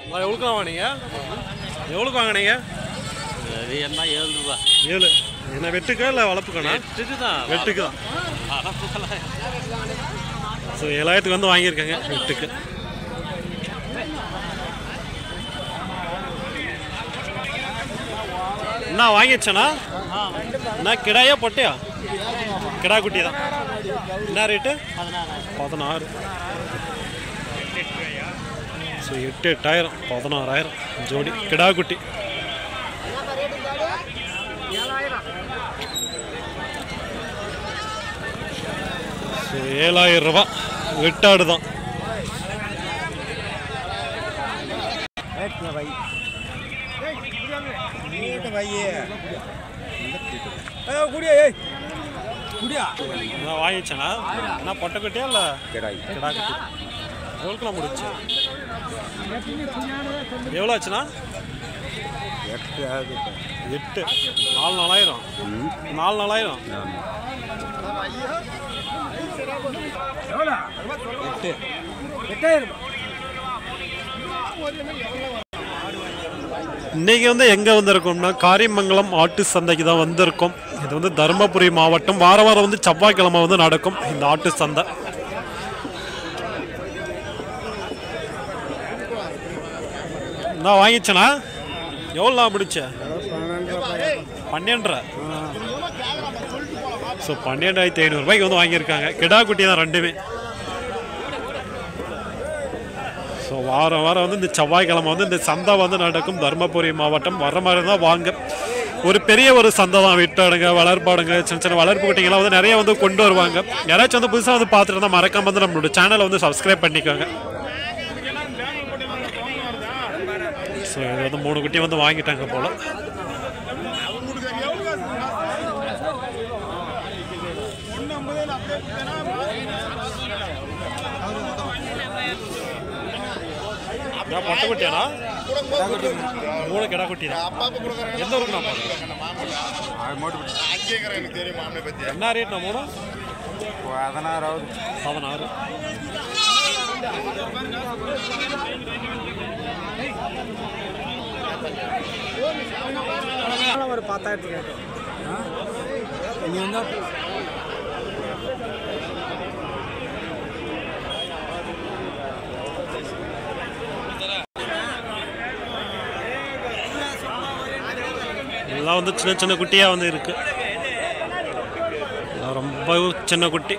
அது எவ்வளோக்கா வாங்கினீங்க எவ்வளோக்கு வாங்கினீங்க அது என்ன ஏழு ரூபா ஏழு என்ன வெட்டுக்கா இல்லை வளர்ப்புக்காண்ணா வெட்டுக்கு தான் வெட்டுக்கு தான் ஸோ ஏழாயிரத்துக்கு வந்து வாங்கியிருக்காங்க வெட்டுக்கு என்ன வாங்கிடுச்சண்ணா என்ன கிடாயா பொட்டையா கிடா குட்டி தான் என்ன ரேட்டு பதினாறு ஸோ எட்டு எட்டாயிரம் பதினாறாயிரம் ஜோடி கிடா குட்டி ஸோ ஏழாயிரம் ரூபா வெட்டாடு தான் நான் வாங்கிச்சேண்ணா என்ன பொட்டை குட்டியா இல்லை கிடா குட்டி எவ்வளோக்குலாம் முடிச்சு எவ்வளோ ஆச்சுண்ணா எட்டு நாலு நாலாயிரம் நாலு நாலாயிரம் இன்னைக்கு வந்து எங்கே வந்திருக்கோம்னா காரியமங்கலம் ஆட்டு சந்தைக்கு தான் வந்திருக்கோம் இது வந்து தருமபுரி மாவட்டம் வார வாரம் வந்து செவ்வாய்க்கிழமை வந்து நடக்கும் இந்த ஆட்டு சந்தை நான் வாங்கிச்சேண்ணா எவ்வளோ முடிச்ச பன்னெண்டரை ஸோ பன்னெண்டாயிரத்தி ஐநூறுரூபாய்க்கு வந்து வாங்கியிருக்காங்க கிடா குட்டி தான் ரெண்டுமே ஸோ வாரம் வாரம் வந்து இந்த செவ்வாய்க்கிழமை வந்து இந்த சந்தை வந்து நடக்கும் தருமபுரி மாவட்டம் வர மாதிரி தான் வாங்க ஒரு பெரிய ஒரு சந்தை தான் விட்டாடுங்க வளர்ப்பாடுங்க சின்ன சின்ன வளர்ப்பு குட்டிங்கெல்லாம் வந்து நிறைய வந்து கொண்டு வருவாங்க யாராச்சும் வந்து புதுசாக வந்து பார்த்துட்டு இருந்தால் மறக்காம வந்து நம்மளோட சேனலை வந்து சப்ஸ்கிரைப் பண்ணிக்கோங்க ஸோ இது வந்து மூணு குட்டி வந்து வாங்கிட்டாங்க போல நான் பொட்டை குட்டியாண்ணா மூணு கிடா குட்டி தான் எந்த ஊருக்கு நான் போகிறேன் என்ன ரேட் நான் மூணு பதினாறாவது பதினாறு ஒரு பத்தாயிரத்து கேட்டோம் நீ வந்து இதெல்லாம் வந்து சின்ன சின்ன குட்டியாக வந்து இருக்கு இதெல்லாம் ரொம்ப சின்ன குட்டி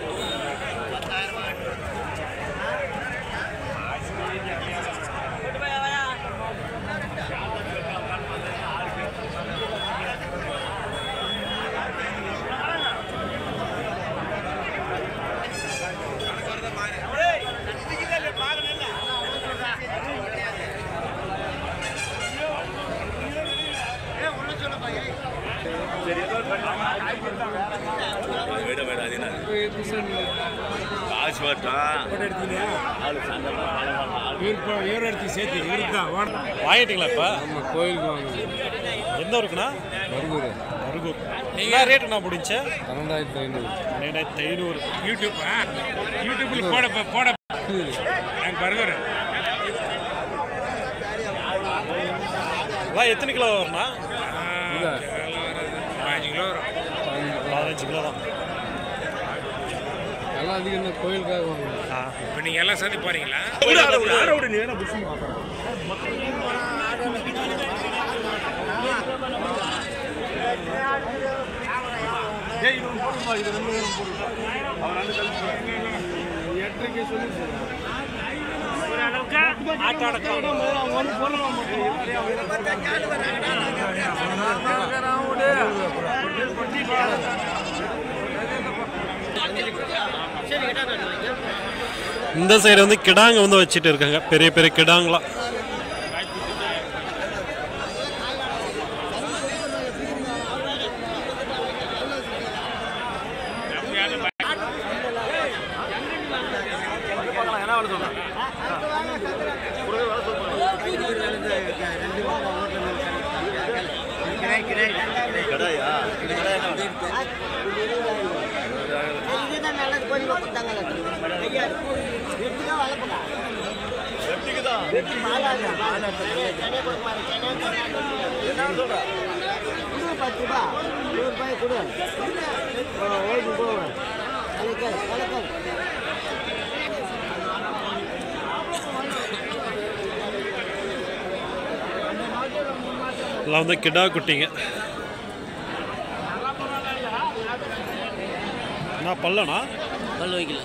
இவர் எடுத்து சேர்த்து இவருக்கு தான் வாங்கிட்டீங்களா இப்போ நம்ம கோயிலுக்கு வாங்க எந்த ஊருக்குண்ணா வருகுது அருகூர் என்ன ரேட்டு நான் முடிஞ்ச பன்னெண்டாயிரத்து ஐநூறு ரெண்டாயிரத்தி ஐநூறு யூடியூப் யூடியூப்ல போட போட எனக்கு பர்கர் அதான் எத்தனை கிலோ வரும்ண்ணா அஞ்சு கிலோ வரும் பதினஞ்சு கிலோ தான் எல்லாம் அதிகம் இந்த கோயிலுக்காக வாங்க ஆ இப்போ நீங்கள் எல்லாம் சேர்ந்து போறீங்களா இந்த சைடு வந்து கிடாங்க வந்து வச்சுட்டு இருக்காங்க பெரிய பெரிய கிடாங்களாம் இதுதான் நல்லது கோழி கொடுத்தாங்க ஐயா எப்படி தான் வளர்ப்பலாம் பத்து ரூபா நூறு ரூபாய் கொடு ஓய்வு போவேன் கலக்கல் கலக்கல் எல்லாம் வந்து கிடா குட்டிங்க என்ன பல்லனா பல் வைக்கல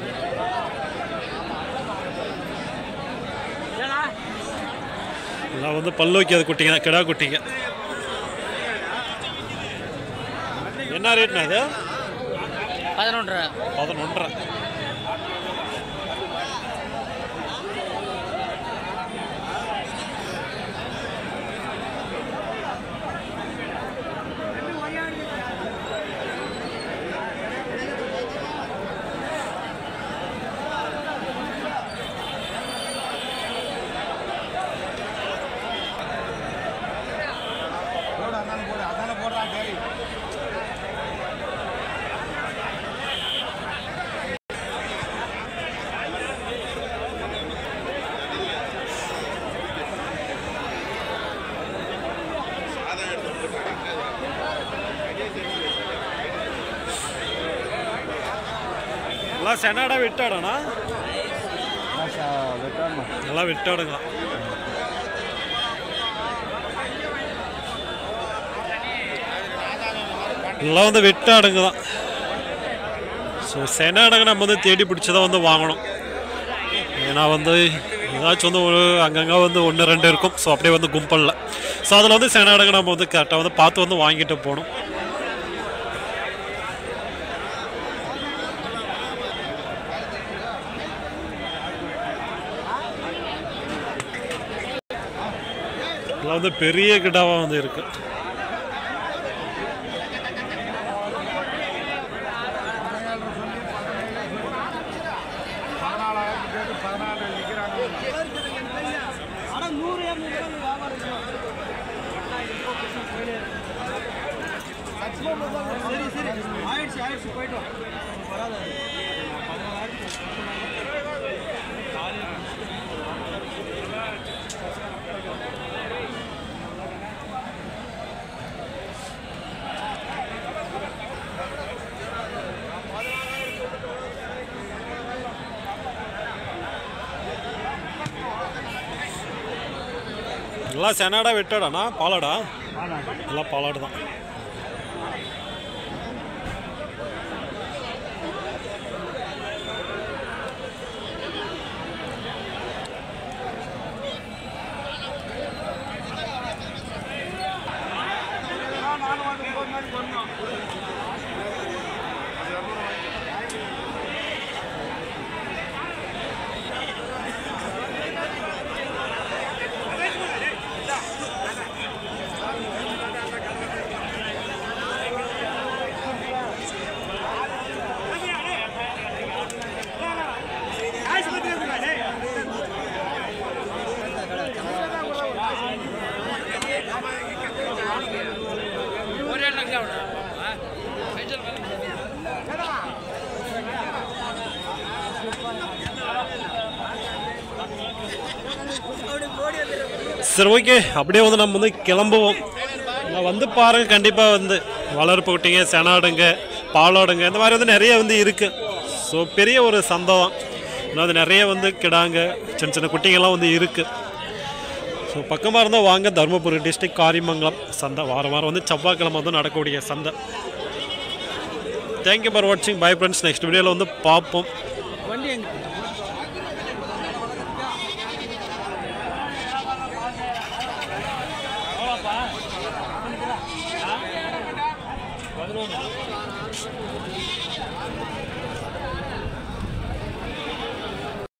எல்லாம் வந்து பல்லு வைக்காத குட்டிங்க தான் கிடா குட்டிங்க என்ன ரேட்னா இது பதினொன்றரை பதினொன்றரை எல்லாம் செனாடா விட்டாடனா எல்லாம் விட்டாடுங்க எல்லாம் வந்து வெட்டாடுங்க தான் ஸோ செனாடுங்க நம்ம வந்து தேடி பிடிச்சி தான் வந்து வாங்கணும் ஏன்னா வந்து ஏதாச்சும் வந்து ஒரு அங்கங்கே வந்து ஒன்று ரெண்டு இருக்கும் ஸோ அப்படியே வந்து கும்பலில் ஸோ அதில் வந்து செனாடுங்க நம்ம வந்து கரெக்டாக வந்து பார்த்து வந்து வாங்கிட்டு போகணும் இதெல்லாம் வந்து பெரிய கிடாவாக வந்து இருக்கு எல்லாம் செனாடா வெட்டாடாண்ணா பாலாடா எல்லாம் பாலாடு தான் சரி ஓகே அப்படியே வந்து நம்ம வந்து கிளம்புவோம் நான் வந்து பாருங்க கண்டிப்பாக வந்து வளர்ப்பு குட்டிங்க செனாடுங்க பாலாடுங்க இந்த மாதிரி வந்து நிறைய வந்து இருக்குது ஸோ பெரிய ஒரு சந்தை தான் இன்னும் அது நிறைய வந்து கிடாங்க சின்ன சின்ன குட்டிங்கெல்லாம் வந்து இருக்குது ஸோ பக்கமாக இருந்தால் வாங்க தருமபுரி டிஸ்ட்ரிக்ட் காரிமங்கலம் சந்தை வாரம் வாரம் வந்து செவ்வாய்க்கிழமை வந்து நடக்கக்கூடிய சந்தை தேங்க்யூ ஃபார் வாட்சிங் பை ஃப்ரெண்ட்ஸ் நெக்ஸ்ட் வீடியோவில் வந்து பார்ப்போம் வண்டி எங்க பதினொன்று